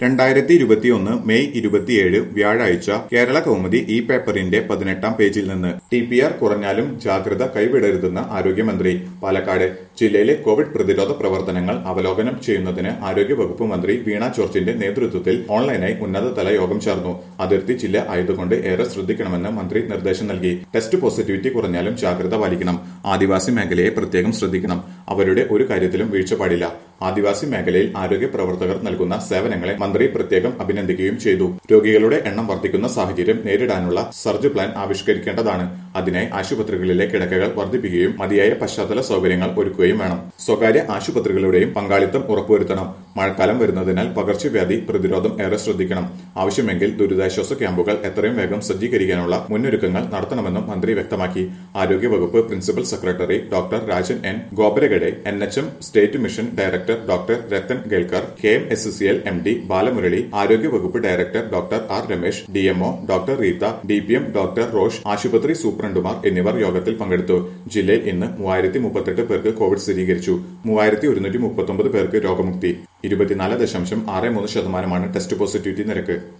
രണ്ടായിരത്തി ഇരുപത്തിയൊന്ന് മെയ് ഇരുപത്തിയേഴ് വ്യാഴാഴ്ച കേരള കൗമുദി ഈ പേപ്പറിന്റെ പതിനെട്ടാം പേജിൽ നിന്ന് ടി പി ആർ കുറഞ്ഞാലും ജാഗ്രത കൈവിടരുതെന്ന് ആരോഗ്യമന്ത്രി പാലക്കാട് ജില്ലയിലെ കോവിഡ് പ്രതിരോധ പ്രവർത്തനങ്ങൾ അവലോകനം ചെയ്യുന്നതിന് ആരോഗ്യവകുപ്പ് മന്ത്രി വീണ ജോർജിന്റെ നേതൃത്വത്തിൽ ഓൺലൈനായി ഉന്നതതല യോഗം ചേർന്നു അതിർത്തി ജില്ല ആയതുകൊണ്ട് ഏറെ ശ്രദ്ധിക്കണമെന്ന് മന്ത്രി നിർദ്ദേശം നൽകി ടെസ്റ്റ് പോസിറ്റിവിറ്റി കുറഞ്ഞാലും ജാഗ്രത പാലിക്കണം ആദിവാസി മേഖലയെ പ്രത്യേകം ശ്രദ്ധിക്കണം അവരുടെ ഒരു കാര്യത്തിലും വീഴ്ച പാടില്ല ആദിവാസി മേഖലയിൽ ആരോഗ്യ പ്രവർത്തകർ നൽകുന്ന സേവനങ്ങളെ മന്ത്രി പ്രത്യേകം അഭിനന്ദിക്കുകയും ചെയ്തു രോഗികളുടെ എണ്ണം വർദ്ധിക്കുന്ന സാഹചര്യം നേരിടാനുള്ള സർജ് പ്ലാൻ ആവിഷ്കരിക്കേണ്ടതാണ് അതിനായി ആശുപത്രികളിലെ കിടക്കകൾ വർദ്ധിപ്പിക്കുകയും മതിയായ പശ്ചാത്തല സൗകര്യങ്ങൾ ഒരുക്കുകയും വേണം സ്വകാര്യ ആശുപത്രികളുടെയും പങ്കാളിത്തം ഉറപ്പുവരുത്തണം മഴക്കാലം വരുന്നതിനാൽ പകർച്ചവ്യാധി പ്രതിരോധം ഏറെ ശ്രദ്ധിക്കണം ആവശ്യമെങ്കിൽ ദുരിതാശ്വാസ ക്യാമ്പുകൾ എത്രയും വേഗം സജ്ജീകരിക്കാനുള്ള മുന്നൊരുക്കങ്ങൾ നടത്തണമെന്നും മന്ത്രി വ്യക്തമാക്കി ആരോഗ്യവകുപ്പ് principal secretary doctor Rajan N Khobragade N H M state mission director doctor Rathan Kelkar K M S C L M D Balamurali ആരോഗ്യവകുപ്പ് director doctor R Ramesh DMO doctor Reetha D P M doctor Rosh ആശുപത്രി സൂപ്രണ്ടുമാർ എന്നിവർ യോഗത്തിൽ പങ്കെടുത്തു ജില്ലയിൽ ഇന്ന് മൂവായിരത്തി മുപ്പത്തെട്ട് പേർക്ക് കോവിഡ് സ്ഥിരീകരിച്ചു മൂവായിരത്തി ഒരുന്നൂറ്റി മുപ്പത്തൊമ്പത് പേർക്ക് രോഗമുക്തി ഇരുപത്തിനാല് ദശാംശം ആറ് മൂന്ന് ശതമാനമാണ് ടെസ്റ്റ് പോസിറ്റിവിറ്റി നിരക്ക്